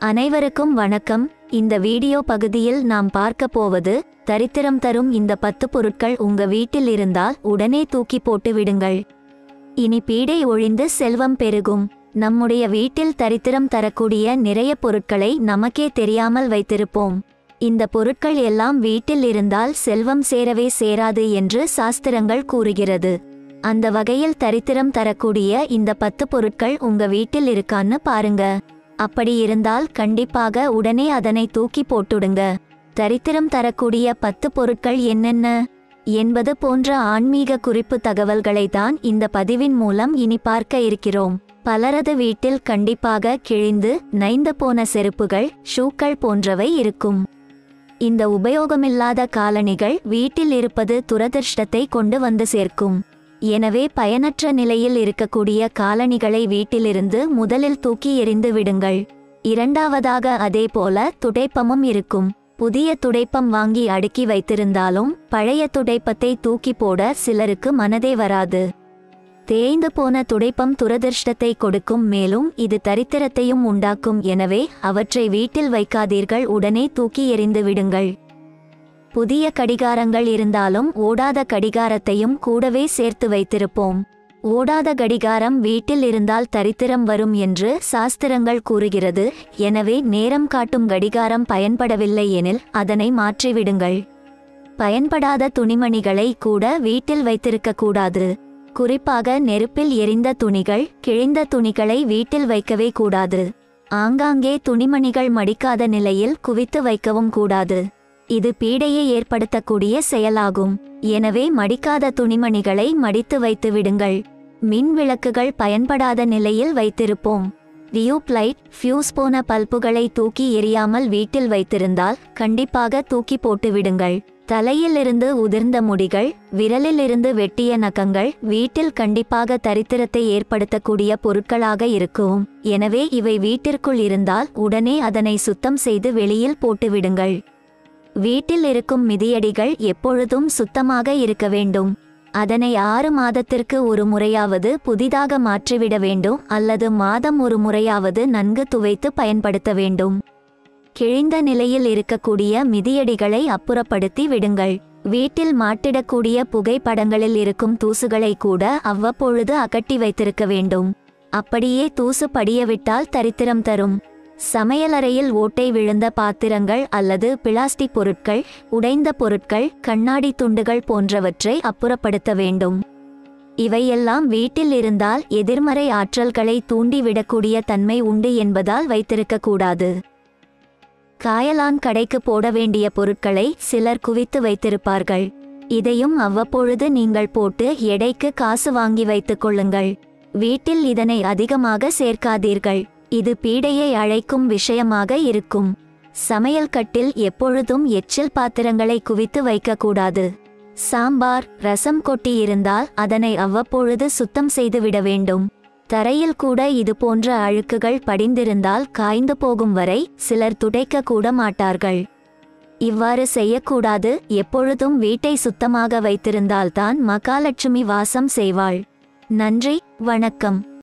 அனைவருக்கும் வணக்கம் இந்த வீடியோ பகுதியில் நாம் பார்க்க போவது தரித்திரம் தரும் இந்த பத்து பொருட்கள் உங்க வீட்டில் இருந்தால் உடனே தூக்கி போட்டு விடுங்கள் இனி பீடை ஒழிந்து செல்வம் பெருகும் நம்முடைய வீட்டில் தரித்திரம் தரக்கூடிய நிறைய பொருட்களை நமக்கே தெரியாமல் வைத்திருப்போம் இந்த பொருட்கள் எல்லாம் வீட்டில் இருந்தால் செல்வம் சேரவே சேராது என்று சாஸ்திரங்கள் கூறுகிறது அந்த வகையில் தரித்திரம் தரக்கூடிய இந்த பத்து பொருட்கள் உங்க வீட்டில் இருக்கான்னு பாருங்க அப்படி இருந்தால் கண்டிப்பாக உடனே அதனை தூக்கி போட்டுடுங்க தரித்திரம் தரக்கூடிய பத்து பொருட்கள் என்னென்ன என்பது போன்ற ஆன்மீக குறிப்பு தகவல்களை தான் இந்த பதிவின் மூலம் இனி பார்க்க இருக்கிறோம் பலரது வீட்டில் கண்டிப்பாக கிழிந்து நைந்து போன செருப்புகள் ஷூக்கள் போன்றவை இருக்கும் இந்த உபயோகமில்லாத காலணிகள் வீட்டில் இருப்பது துரதிர்ஷ்டத்தை கொண்டு வந்து சேர்க்கும் எனவே பயனற்ற நிலையில் இருக்கக்கூடிய காலணிகளை வீட்டிலிருந்து முதலில் தூக்கி எறிந்து விடுங்கள் இரண்டாவதாக அதேபோல துடைப்பமும் இருக்கும் புதிய துடைப்பம் வாங்கி அடுக்கி வைத்திருந்தாலும் பழைய துடைப்பத்தை தூக்கி போட சிலருக்கு மனதே வராது தேய்ந்து போன துடைப்பம் துரதிர்ஷ்டத்தை கொடுக்கும் மேலும் இது தரித்திரத்தையும் உண்டாக்கும் எனவே அவற்றை வீட்டில் வைக்காதீர்கள் உடனே தூக்கி எறிந்து விடுங்கள் புதிய கடிகாரங்கள் இருந்தாலும் ஓடாத கடிகாரத்தையும் கூடவே சேர்த்து வைத்திருப்போம் ஓடாத கடிகாரம் வீட்டில் இருந்தால் தரித்திரம் வரும் என்று சாஸ்திரங்கள் கூறுகிறது எனவே நேரம் காட்டும் கடிகாரம் பயன்படவில்லை எனில் அதனை மாற்றிவிடுங்கள் பயன்படாத துணிமணிகளை கூட வீட்டில் வைத்திருக்க கூடாது குறிப்பாக நெருப்பில் எரிந்த துணிகள் கிழிந்த துணிகளை வீட்டில் வைக்கவே கூடாது ஆங்காங்கே துணிமணிகள் மடிக்காத நிலையில் குவித்து வைக்கவும் கூடாது இது பீடையை ஏற்படுத்தக்கூடிய செயலாகும் எனவே மடிக்காத துணிமணிகளை மடித்து வைத்து விடுங்கள் மின் விளக்குகள் பயன்படாத நிலையில் வைத்திருப்போம் டியூப் லைட் ஃபியூஸ் போன பல்புகளை தூக்கி எறியாமல் வீட்டில் வைத்திருந்தால் கண்டிப்பாக தூக்கி போட்டு விடுங்கள் தலையிலிருந்து உதிர்ந்த முடிகள் விரலிலிருந்து வெட்டிய நகங்கள் வீட்டில் கண்டிப்பாக தரித்திரத்தை ஏற்படுத்தக்கூடிய பொருட்களாக இருக்கும் எனவே இவை வீட்டிற்குள் இருந்தால் உடனே அதனை சுத்தம் செய்து வெளியில் போட்டு விடுங்கள் வீட்டில் இருக்கும் மிதியடிகள் எப்பொழுதும் சுத்தமாக இருக்க வேண்டும் அதனை ஆறு மாதத்திற்கு ஒரு முறையாவது புதிதாக மாற்றிவிட வேண்டும் அல்லது மாதம் ஒரு முறையாவது நன்கு துவைத்து பயன்படுத்த வேண்டும் கிழிந்த நிலையில் இருக்கக்கூடிய மிதியடிகளை அப்புறப்படுத்தி விடுங்கள் வீட்டில் மாட்டிடக்கூடிய புகைப்படங்களில் இருக்கும் தூசுகளை கூட அவ்வப்பொழுது அகட்டி வைத்திருக்க வேண்டும் அப்படியே தூசு படியவிட்டால் தரித்திரம் தரும் சமையலறையில் ஓட்டை விழுந்த பாத்திரங்கள் அல்லது பிளாஸ்டிக் பொருட்கள் உடைந்த பொருட்கள் கண்ணாடி துண்டுகள் போன்றவற்றை அப்புறப்படுத்த வேண்டும் இவையெல்லாம் வீட்டில் இருந்தால் எதிர்மறை ஆற்றல்களை தூண்டிவிடக்கூடிய தன்மை உண்டு என்பதால் வைத்திருக்க கூடாது காயலான் கடைக்கு போட வேண்டிய பொருட்களை சிலர் குவித்து வைத்திருப்பார்கள் இதையும் அவ்வப்பொழுது நீங்கள் போட்டு எடைக்கு காசு வாங்கி வைத்துக் கொள்ளுங்கள் வீட்டில் இதனை அதிகமாக சேர்க்காதீர்கள் இது பீடையை அழைக்கும் விஷயமாக இருக்கும் சமையல் கட்டில் எப்பொழுதும் எச்சில் பாத்திரங்களை குவித்து வைக்கக்கூடாது சாம்பார் ரசம் கொட்டி இருந்தால் அதனை அவ்வப்பொழுது சுத்தம் செய்துவிட வேண்டும் தரையில் கூட இது போன்ற அழுக்குகள் படிந்திருந்தால் காய்ந்து போகும் வரை சிலர் துடைக்க கூட மாட்டார்கள் இவ்வாறு செய்யக்கூடாது எப்பொழுதும் வீட்டை சுத்தமாக வைத்திருந்தால்தான் மகாலட்சுமி வாசம் செய்வாள் நன்றி வணக்கம்